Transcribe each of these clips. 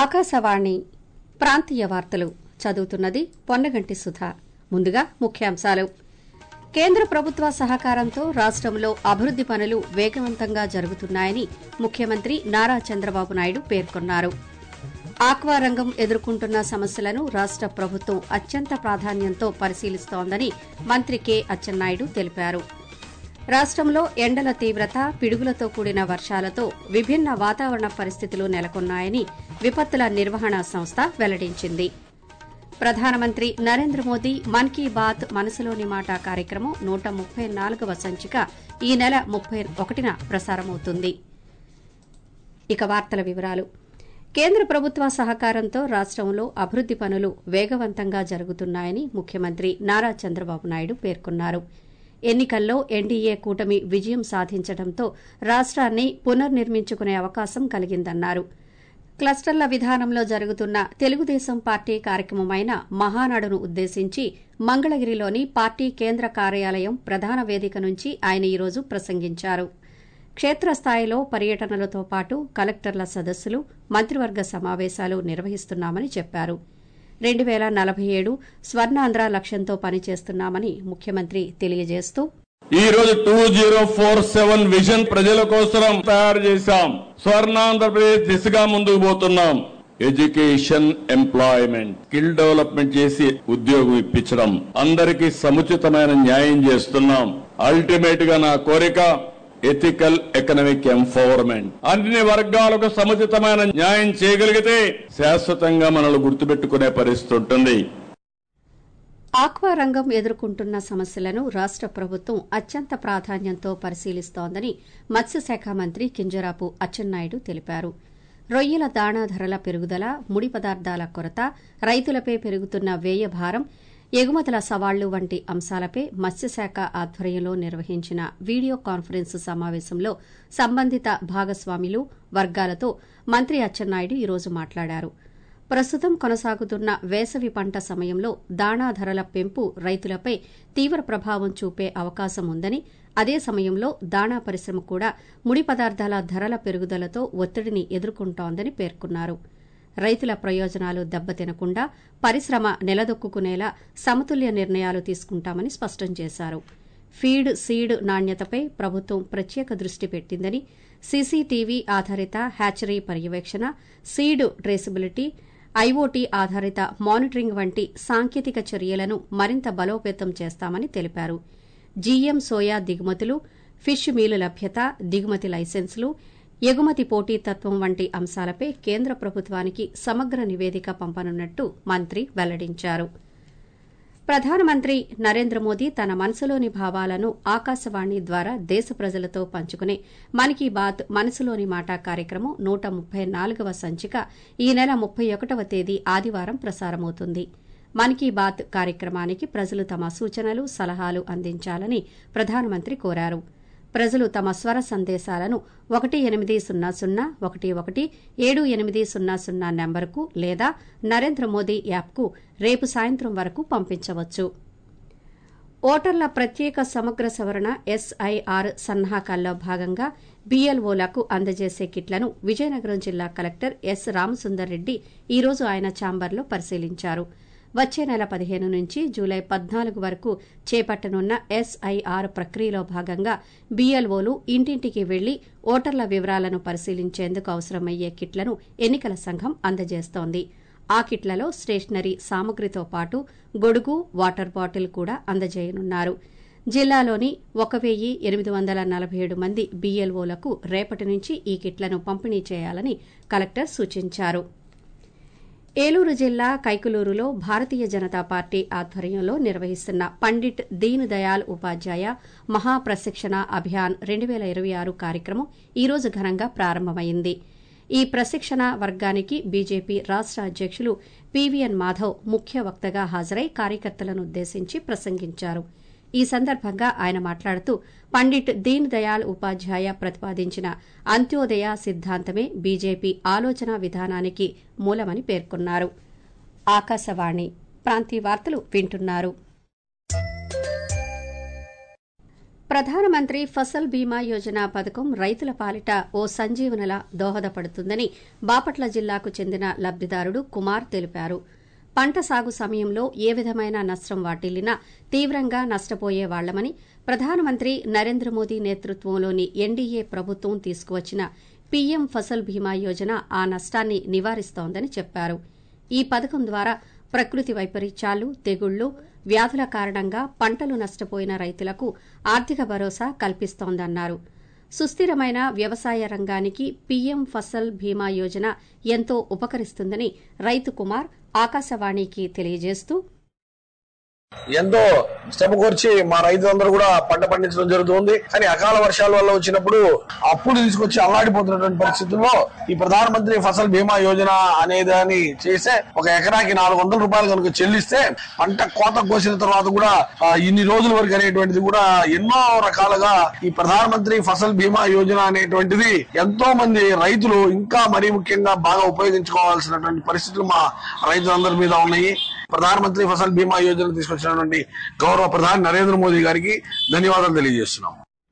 ఆకాశవాణి ప్రాంతీయ వార్తలు చదువుతున్నది పొన్నగంటి సుధ ముందుగా ముఖ్యాంశాలు కేంద్ర ప్రభుత్వ సహకారంతో రాష్టంలో అభివృద్ది పనులు వేగవంతంగా జరుగుతున్నాయని ముఖ్యమంత్రి నారా చంద్రబాబు నాయుడు పేర్కొన్నారు ఆక్వా రంగం ఎదుర్కొంటున్న సమస్యలను రాష్ట ప్రభుత్వం అత్యంత ప్రాధాన్యంతో పరిశీలిస్తోందని మంత్రి కె అచ్చెన్నాయుడు తెలిపారు రాష్టంలో ఎండల తీవ్రత పిడుగులతో కూడిన వర్షాలతో విభిన్న వాతావరణ పరిస్థితులు నెలకొన్నాయని విపత్తుల నిర్వహణ సంస్థ వెల్లడించింది ప్రధానమంత్రి నరేంద్ర మోదీ మన్ కీ బాత్ మనసులోని మాట కార్యక్రమం నూట ముప్పై నాలుగవ సంచిక ఈ నెల ముప్పై ఒకటిన ప్రసారమవుతుంది ఇక వార్తల వివరాలు కేంద్ర ప్రభుత్వ సహకారంతో రాష్టంలో అభివృద్ది పనులు వేగవంతంగా జరుగుతున్నాయని ముఖ్యమంత్రి నారా చంద్రబాబు నాయుడు పేర్కొన్నారు ఎన్నికల్లో ఎన్డీఏ కూటమి విజయం సాధించడంతో రాష్ట్రాన్ని పునర్నిర్మించుకునే అవకాశం కలిగిందన్నారు క్లస్టర్ల విధానంలో జరుగుతున్న తెలుగుదేశం పార్టీ కార్యక్రమమైన మహానాడును ఉద్దేశించి మంగళగిరిలోని పార్టీ కేంద్ర కార్యాలయం ప్రధాన వేదిక నుంచి ఆయన ఈరోజు ప్రసంగించారు క్షేత్రస్థాయిలో పర్యటనలతో పాటు కలెక్టర్ల సదస్సులు మంత్రివర్గ సమావేశాలు నిర్వహిస్తున్నామని చెప్పారు రెండు పేల నలభై ఏడు స్వర్ణాంధ్ర లక్ష్యంతో పనిచేస్తున్నామని ముఖ్యమంత్రి తెలియజేస్తూ ఈ రోజు two zero four seven vision ప్రజల కోసం తయారు చేశాం స్వర్ణాంధ్రప్రదేశ్ దిశగా ముందుకు పోతున్నాం ఎడ్యుకేషన్ ఎంప్లాయ్మెంట్ స్కిల్ డెవలప్మెంట్ చేసి ఉద్యోగం ఇప్పించడం అందరికీ సముచితమైన న్యాయం చేస్తున్నాం అల్టిమేట్ గా నా కోరిక ఎథికల్ ఎకనామిక్ ఎంపవర్మెంట్ అన్ని వర్గాలకు సముచితమైన న్యాయం చేయగలిగితే శాశ్వతంగా మనల్ని గుర్తుపెట్టుకునే పరిస్థితి ఉంటుంది ఆక్వా రంగం ఎదుర్కొంటున్న సమస్యలను రాష్ట ప్రభుత్వం అత్యంత ప్రాధాన్యంతో పరిశీలిస్తోందని మత్స్యశాఖ మంత్రి కింజరాపు అచ్చెన్నాయుడు తెలిపారు రొయ్యల దాణా ధరల పెరుగుదల ముడి పదార్థాల కొరత రైతులపై పెరుగుతున్న వ్యయ భారం ఎగుమతుల సవాళ్లు వంటి అంశాలపై మత్స్యశాఖ ఆధ్వర్యంలో నిర్వహించిన వీడియో కాన్ఫరెన్స్ సమావేశంలో సంబంధిత భాగస్వాములు వర్గాలతో మంత్రి అచ్చెన్నాయుడు ఈరోజు మాట్లాడారు ప్రస్తుతం కొనసాగుతున్న వేసవి పంట సమయంలో దాణా ధరల పెంపు రైతులపై తీవ్ర ప్రభావం చూపే అవకాశం ఉందని అదే సమయంలో దాణా పరిశ్రమ కూడా ముడి పదార్థాల ధరల పెరుగుదలతో ఒత్తిడిని ఎదుర్కొంటోందని పేర్కొన్నారు రైతుల ప్రయోజనాలు దెబ్బతినకుండా పరిశ్రమ నిలదొక్కునేలా సమతుల్య నిర్ణయాలు తీసుకుంటామని స్పష్టం చేశారు ఫీడ్ సీడ్ నాణ్యతపై ప్రభుత్వం ప్రత్యేక దృష్టి పెట్టిందని సీసీటీవీ ఆధారిత హ్యాచరీ పర్యవేక్షణ సీడ్ ట్రేసబిలిటీ ఐఓటీ ఆధారిత మానిటరింగ్ వంటి సాంకేతిక చర్యలను మరింత బలోపేతం చేస్తామని తెలిపారు జీఎం సోయా దిగుమతులు ఫిష్ మీలు లభ్యత దిగుమతి లైసెన్సులు ఎగుమతి పోటీతత్వం వంటి అంశాలపై కేంద్ర ప్రభుత్వానికి సమగ్ర నివేదిక పంపనున్నట్టు మంత్రి వెల్లడించారు ప్రధానమంత్రి నరేంద్ర మోదీ తన మనసులోని భావాలను ఆకాశవాణి ద్వారా దేశ ప్రజలతో పంచుకునే మన్ కీ బాత్ మనసులోని మాట కార్యక్రమం నూట ముప్పై నాలుగవ సంచిక ఈ నెల ముప్పై ఒకటవ తేదీ ఆదివారం ప్రసారమవుతుంది మన్ కీ బాత్ కార్యక్రమానికి ప్రజలు తమ సూచనలు సలహాలు అందించాలని ప్రధానమంత్రి కోరారు ప్రజలు తమ స్వర సందేశాలను ఒకటి ఎనిమిది సున్నా సున్నా ఒకటి ఒకటి ఏడు ఎనిమిది సున్నా సున్నా నెంబర్కు లేదా నరేంద్ర మోదీ యాప్కు రేపు సాయంత్రం వరకు పంపించవచ్చు ఓటర్ల ప్రత్యేక సమగ్ర సవరణ ఎస్ఐఆర్ సన్నాహకాల్లో భాగంగా బీఎల్ఓలకు అందజేసే కిట్లను విజయనగరం జిల్లా కలెక్టర్ ఎస్ రామసుందర్ రెడ్డి ఈ రోజు ఆయన ఛాంబర్లో పరిశీలించారు వచ్చే నెల పదిహేను నుంచి జూలై పద్నాలుగు వరకు చేపట్టనున్న ఎస్ఐఆర్ ప్రక్రియలో భాగంగా బీఎల్ఓలు ఇంటింటికి వెళ్లి ఓటర్ల వివరాలను పరిశీలించేందుకు అవసరమయ్యే కిట్లను ఎన్నికల సంఘం అందజేస్తోంది ఆ కిట్లలో స్టేషనరీ సామగ్రితో పాటు గొడుగు వాటర్ బాటిల్ కూడా అందజేయనున్నారు జిల్లాలోని ఒక వెయ్యి ఎనిమిది వందల నలభై ఏడు మంది బీఎల్ఓలకు రేపటి నుంచి ఈ కిట్లను పంపిణీ చేయాలని కలెక్టర్ సూచించారు ఏలూరు జిల్లా కైకులూరులో భారతీయ జనతా పార్టీ ఆధ్వర్యంలో నిర్వహిస్తున్న పండిట్ దీన్ దయాల్ ఉపాధ్యాయ మహాప్రశిక్షణ అభియాన్ రెండు పేల ఇరవై ఆరు కార్యక్రమం ఈ రోజు ఘనంగా ప్రారంభమైంది ఈ ప్రశిక్షణ వర్గానికి బీజేపీ రాష్ట అధ్యకులు పీవీఎన్ మాధవ్ ముఖ్య వక్తగా హాజరై కార్యకర్తలను ఉద్దేశించి ప్రసంగించారు ఈ సందర్భంగా ఆయన మాట్లాడుతూ పండిట్ దీన్ దయాల్ ఉపాధ్యాయ ప్రతిపాదించిన అంత్యోదయ సిద్ధాంతమే బీజేపీ ఆలోచన విధానానికి మూలమని పేర్కొన్నారు ఆకాశవాణి ప్రాంతీయ వార్తలు వింటున్నారు ప్రధానమంత్రి ఫసల్ బీమా యోజన పథకం రైతుల పాలిట ఓ సంజీవనలా దోహదపడుతుందని బాపట్ల జిల్లాకు చెందిన లబ్దిదారుడు కుమార్ తెలిపారు పంట సాగు సమయంలో ఏ విధమైన నష్టం వాటిల్లినా తీవ్రంగా నష్టపోయే వాళ్లమని ప్రధానమంత్రి నరేంద్ర మోదీ నేతృత్వంలోని ఎన్డీఏ ప్రభుత్వం తీసుకువచ్చిన పీఎం ఫసల్ బీమా యోజన ఆ నష్టాన్ని నివారిస్తోందని చెప్పారు ఈ పథకం ద్వారా ప్రకృతి వైపరీత్యాలు తెగుళ్లు వ్యాధుల కారణంగా పంటలు నష్టపోయిన రైతులకు ఆర్థిక భరోసా కల్పిస్తోందన్నారు సుస్థిరమైన వ్యవసాయ రంగానికి పీఎం ఫసల్ బీమా యోజన ఎంతో ఉపకరిస్తుందని రైతు కుమార్ ఆకాశవాణికి తెలియజేస్తూ ఎంతో శ్రమ కోర్చి మా రైతులందరూ కూడా పంట పండించడం జరుగుతుంది కానీ అకాల వర్షాల వల్ల వచ్చినప్పుడు అప్పులు తీసుకొచ్చి అల్లాడిపోతున్నటువంటి పరిస్థితుల్లో ఈ ప్రధానమంత్రి ఫసల్ బీమా యోజన అనే దాన్ని చేస్తే ఒక ఎకరాకి నాలుగు వందల రూపాయలు కనుక చెల్లిస్తే పంట కోత కోసిన తర్వాత కూడా ఆ, ఇన్ని రోజుల వరకు అనేటువంటిది కూడా ఎన్నో రకాలుగా ఈ ప్రధానమంత్రి ఫసల్ బీమా యోజన అనేటువంటిది ఎంతో మంది రైతులు ఇంకా మరీ ముఖ్యంగా బాగా ఉపయోగించుకోవాల్సినటువంటి పరిస్థితులు మా రైతులందరి మీద ఉన్నాయి ప్రధానమంత్రి ఫసల్ బీమా యోజన తీసుకొచ్చినటువంటి గౌరవ ప్రధాని నరేంద్ర మోదీ గారికి ధన్యవాదాలు తెలియజేస్తున్నాం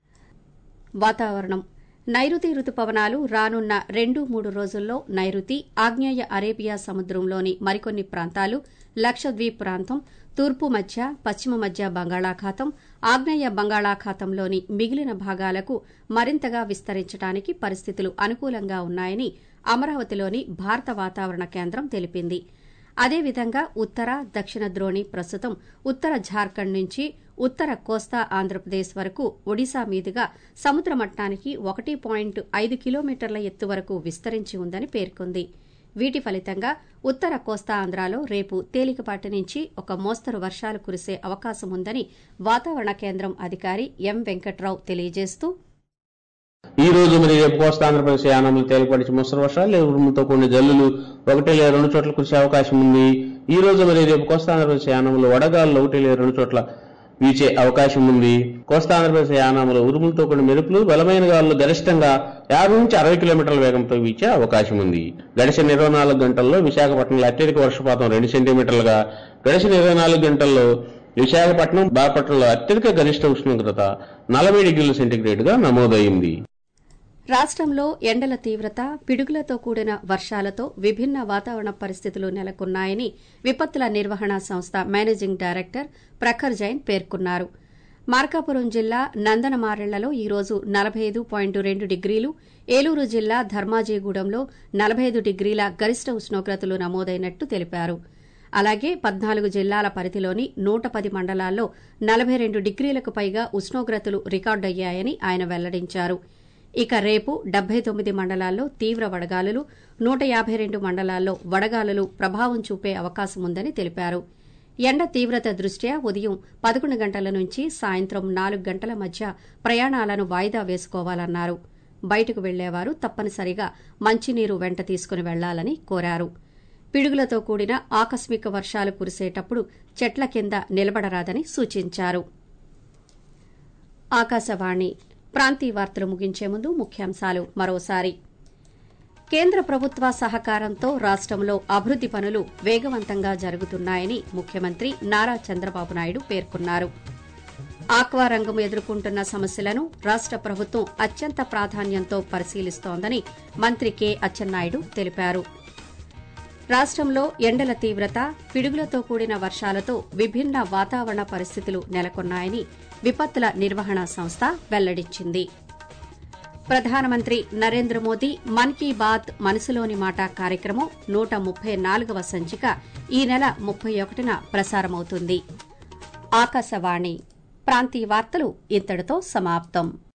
వాతావరణం నైరుతి రుతుపవనాలు రానున్న రెండు మూడు రోజుల్లో నైరుతి ఆగ్నేయ అరేబియా సముద్రంలోని మరికొన్ని ప్రాంతాలు లక్షద్వీప్ ప్రాంతం తూర్పు మధ్య పశ్చిమ మధ్య బంగాళాఖాతం ఆగ్నేయ బంగాళాఖాతంలోని మిగిలిన భాగాలకు మరింతగా విస్తరించడానికి పరిస్థితులు అనుకూలంగా ఉన్నాయని అమరావతిలోని భారత వాతావరణ కేంద్రం తెలిపింది అదేవిధంగా ఉత్తర దక్షిణ ద్రోణి ప్రస్తుతం ఉత్తర ఝార్ఖండ్ నుంచి ఉత్తర కోస్తా ఆంధ్రప్రదేశ్ వరకు ఒడిశా మీదుగా సముద్ర మట్టానికి ఒకటి పాయింట్ ఐదు కిలోమీటర్ల ఎత్తు వరకు విస్తరించి ఉందని పేర్కొంది వీటి ఫలితంగా ఉత్తర కోస్తా ఆంధ్రాలో రేపు తేలికపాటి నుంచి ఒక మోస్తరు వర్షాలు కురిసే అవకాశం ఉందని వాతావరణ కేంద్రం అధికారి ఎం వెంకట్రావు తెలియజేస్తూ ఈ రోజు మరి రేపు కోస్తా ఆంధ్రప్రదేశ్ యానంలో తేలిపడి ముసరు వర్షాలు లేదా ఉరుములతో కొన్ని జల్లులు ఒకటి లేదా రెండు చోట్ల కురిసే అవకాశం ఉంది ఈ రోజు మరి రేపు కోస్తా ఆంధ్రప్రదేశ్ యానంలో వడగాలు ఒకటి లేదా రెండు చోట్ల వీచే అవకాశం ఉంది కోస్తా ఆంధ్రప్రదేశ్ యానంలో ఉరుములతో కొన్ని మెరుపులు బలమైన గాలులు గరిష్టంగా యాభై నుంచి అరవై కిలోమీటర్ల వేగంతో వీచే అవకాశం ఉంది గడిచిన ఇరవై నాలుగు గంటల్లో విశాఖపట్నంలో అత్యధిక వర్షపాతం రెండు సెంటీమీటర్లుగా గడిచిన ఇరవై నాలుగు గంటల్లో విశాఖపట్నం బాపట్నంలో అత్యధిక గరిష్ట ఉష్ణోగ్రత నలభై డిగ్రీల సెంటీగ్రేడ్ గా నమోదైంది రాష్ట్రంలో ఎండల తీవ్రత పిడుగులతో కూడిన వర్షాలతో విభిన్న వాతావరణ పరిస్థితులు నెలకొన్నాయని విపత్తుల నిర్వహణ సంస్థ మేనేజింగ్ డైరెక్టర్ ప్రఖర్ జైన్ పేర్కొన్నారు మార్కాపురం జిల్లా నందనమారెళ్లలో ఈ రోజు నలభై ఐదు పాయింట్ రెండు డిగ్రీలు ఏలూరు జిల్లా ధర్మాజీగూడెంలో నలభై ఐదు డిగ్రీల గరిష్ట ఉష్ణోగ్రతలు నమోదైనట్టు తెలిపారు అలాగే పద్నాలుగు జిల్లాల పరిధిలోని నూట పది మండలాల్లో నలభై రెండు డిగ్రీలకు పైగా ఉష్ణోగ్రతలు రికార్డయ్యాయని ఆయన వెల్లడించారు ఇక రేపు డెబ్బై తొమ్మిది మండలాల్లో తీవ్ర వడగాలులు నూట యాభై రెండు మండలాల్లో వడగాలులు ప్రభావం చూపే అవకాశం ఉందని తెలిపారు ఎండ తీవ్రత దృష్ట్యా ఉదయం పదకొండు గంటల నుంచి సాయంత్రం నాలుగు గంటల మధ్య ప్రయాణాలను వాయిదా వేసుకోవాలన్నారు బయటకు వెళ్లేవారు తప్పనిసరిగా మంచినీరు వెంట తీసుకుని వెళ్లాలని కోరారు పిడుగులతో కూడిన ఆకస్మిక వర్షాలు కురిసేటప్పుడు చెట్ల కింద నిలబడరాదని సూచించారు ఆకాశవాణి ప్రాంతీయ వార్తలు ముగించే ముందు ముఖ్యాంశాలు మరోసారి కేంద్ర ప్రభుత్వ సహకారంతో రాష్టంలో అభివృద్ది పనులు వేగవంతంగా జరుగుతున్నాయని ముఖ్యమంత్రి నారా చంద్రబాబు నాయుడు పేర్కొన్నారు ఆక్వా రంగం ఎదుర్కొంటున్న సమస్యలను రాష్ట ప్రభుత్వం అత్యంత ప్రాధాన్యంతో పరిశీలిస్తోందని మంత్రి కె అచ్చెన్నాయుడు తెలిపారు రాష్టంలో ఎండల తీవ్రత పిడుగులతో కూడిన వర్షాలతో విభిన్న వాతావరణ పరిస్థితులు నెలకొన్నాయని విపత్తుల నిర్వహణ సంస్థ వెల్లడించింది ప్రధానమంత్రి నరేంద్ర మోదీ మన్ కీ బాత్ మనసులోని మాట కార్యక్రమం నూట ముప్పై నాలుగవ సంచిక ఈ నెల ముప్పై ఒకటిన ప్రసారమవుతుంది ఆకాశవాణి ప్రాంతీయ వార్తలు ఇంతటితో సమాప్తం